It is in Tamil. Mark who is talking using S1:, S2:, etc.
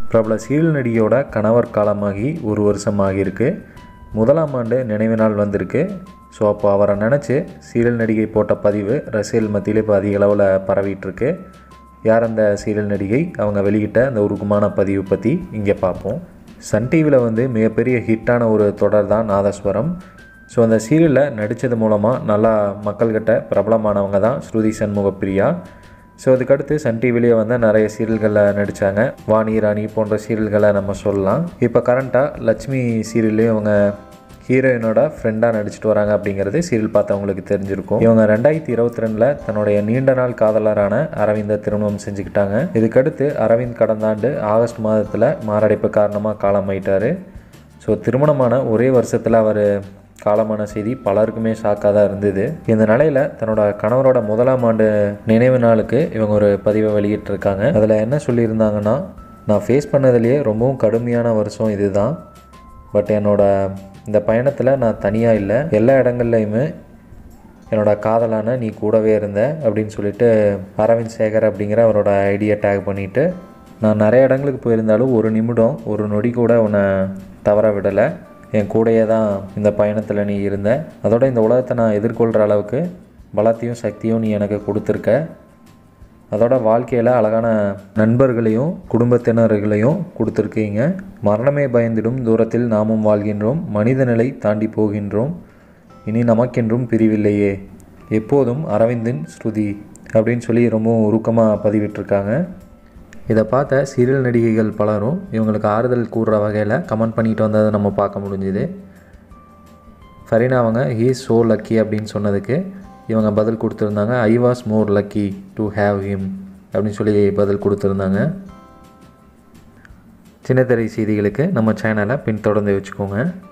S1: பிரபல சீரியல் நடிகையோட கணவர் காலமாகி ஒரு வருஷம் ஆகியிருக்கு முதலாம் ஆண்டு நினைவு நாள் வந்திருக்கு ஸோ அப்போ அவரை நினச்சி சீரியல் நடிகை போட்ட பதிவு ரசிகர்கள் மத்தியிலே இப்போ அதிக அளவில் பரவிட்டுருக்கு யார் அந்த சீரியல் நடிகை அவங்க வெளியிட்ட அந்த உருக்கமான பதிவு பற்றி இங்கே பார்ப்போம் சன் டிவியில் வந்து மிகப்பெரிய ஹிட்டான ஒரு தொடர் தான் நாதஸ்வரம் ஸோ அந்த சீரியலில் நடித்தது மூலமாக நல்லா மக்கள்கிட்ட பிரபலமானவங்க தான் ஸ்ருதி சண்முகப்பிரியா ஸோ அதுக்கடுத்து சன் டிவிலேயே வந்து நிறைய சீரியல்களில் நடித்தாங்க வாணி ராணி போன்ற சீரியல்களை நம்ம சொல்லலாம் இப்போ கரண்ட்டாக லட்சுமி சீரியல்லையும் அவங்க ஹீரோயினோட ஃப்ரெண்டாக நடிச்சிட்டு வராங்க அப்படிங்கிறது சீரியல் பார்த்தவங்களுக்கு தெரிஞ்சிருக்கும் இவங்க ரெண்டாயிரத்தி இருபத்தி ரெண்டில் தன்னுடைய நீண்ட நாள் காதலரான அரவிந்த திருமணம் செஞ்சுக்கிட்டாங்க இதுக்கடுத்து அரவிந்த் கடந்த ஆண்டு ஆகஸ்ட் மாதத்தில் மாரடைப்பு காரணமாக காலமாயிட்டார் ஸோ திருமணமான ஒரே வருஷத்தில் அவர் காலமான செய்தி பலருக்குமே ஷாக்காக தான் இருந்தது இந்த நிலையில் தன்னோட கணவரோட முதலாம் ஆண்டு நினைவு நாளுக்கு இவங்க ஒரு பதிவை வெளியிட்டிருக்காங்க அதில் என்ன சொல்லியிருந்தாங்கன்னா நான் ஃபேஸ் பண்ணதுலேயே ரொம்பவும் கடுமையான வருஷம் இதுதான் பட் என்னோட இந்த பயணத்தில் நான் தனியாக இல்லை எல்லா இடங்கள்லையுமே என்னோட காதலான நீ கூடவே இருந்த அப்படின்னு சொல்லிட்டு அரவிந்த் சேகர் அப்படிங்கிற அவரோட ஐடியை டேக் பண்ணிவிட்டு நான் நிறைய இடங்களுக்கு போயிருந்தாலும் ஒரு நிமிடம் ஒரு நொடி கூட உன்னை தவற விடலை என் கூடையே தான் இந்த பயணத்தில் நீ இருந்த அதோட இந்த உலகத்தை நான் எதிர்கொள்கிற அளவுக்கு பலத்தையும் சக்தியும் நீ எனக்கு கொடுத்துருக்க அதோட வாழ்க்கையில் அழகான நண்பர்களையும் குடும்பத்தினர்களையும் கொடுத்துருக்கீங்க மரணமே பயந்திடும் தூரத்தில் நாமும் வாழ்கின்றோம் மனித நிலை தாண்டி போகின்றோம் இனி நமக்கென்றும் பிரிவில்லையே எப்போதும் அரவிந்தின் ஸ்ருதி அப்படின்னு சொல்லி ரொம்பவும் உருக்கமாக பதிவிட்டிருக்காங்க இதை பார்த்த சீரியல் நடிகைகள் பலரும் இவங்களுக்கு ஆறுதல் கூறுற வகையில் கமெண்ட் பண்ணிட்டு வந்ததை நம்ம பார்க்க முடிஞ்சுது ஃபரீனா அவங்க ஹீ ஸோ லக்கி அப்படின்னு சொன்னதுக்கு இவங்க பதில் கொடுத்துருந்தாங்க I was more lucky to have him அப்படின்னு சொல்லி பதில் கொடுத்துருந்தாங்க சின்னத்திரை செய்திகளுக்கு நம்ம சேனலை பின்தொடர்ந்து வச்சுக்கோங்க